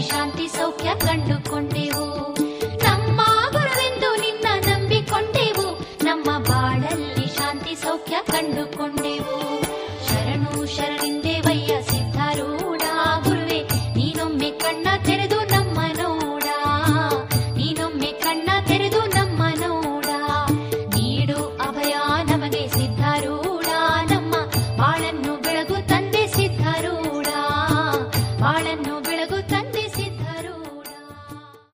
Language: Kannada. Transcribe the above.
ಶಾಂತಿ ಸೌಖ್ಯ ಕಂಡುಕೊಂಡೆವು ನಮ್ಮ ಗುರುವೆಂದು ನಿನ್ನ ನಂಬಿಕೊಂಡೆವು ನಮ್ಮ ಬಾಳಲ್ಲಿ ಶಾಂತಿ ಸೌಖ್ಯ ಕಂಡುಕೊಂಡೆವು ಶರಣು ಶರಣಿಂದೇವಯ್ಯ ಸಿದ್ಧಾರೂಢ ಗುರುವೆ ನೀನೊಮ್ಮೆ ಕಣ್ಣ ತೆರೆದು ನಮ್ಮ ನೋಡ ನೀನೊಮ್ಮೆ ಕಣ್ಣ ತೆರೆದು ನಮ್ಮ ನೋಡ ನೀಡು ಅಭಯ ನಮಗೆ ಸಿದ್ಧಾರೂಢ ನಮ್ಮ ಬಾಳನ್ನು ಬೆಳಗು ತಂದೆ ಸಿದ್ಧಾರೂಢ ಬಾಳನ್ನು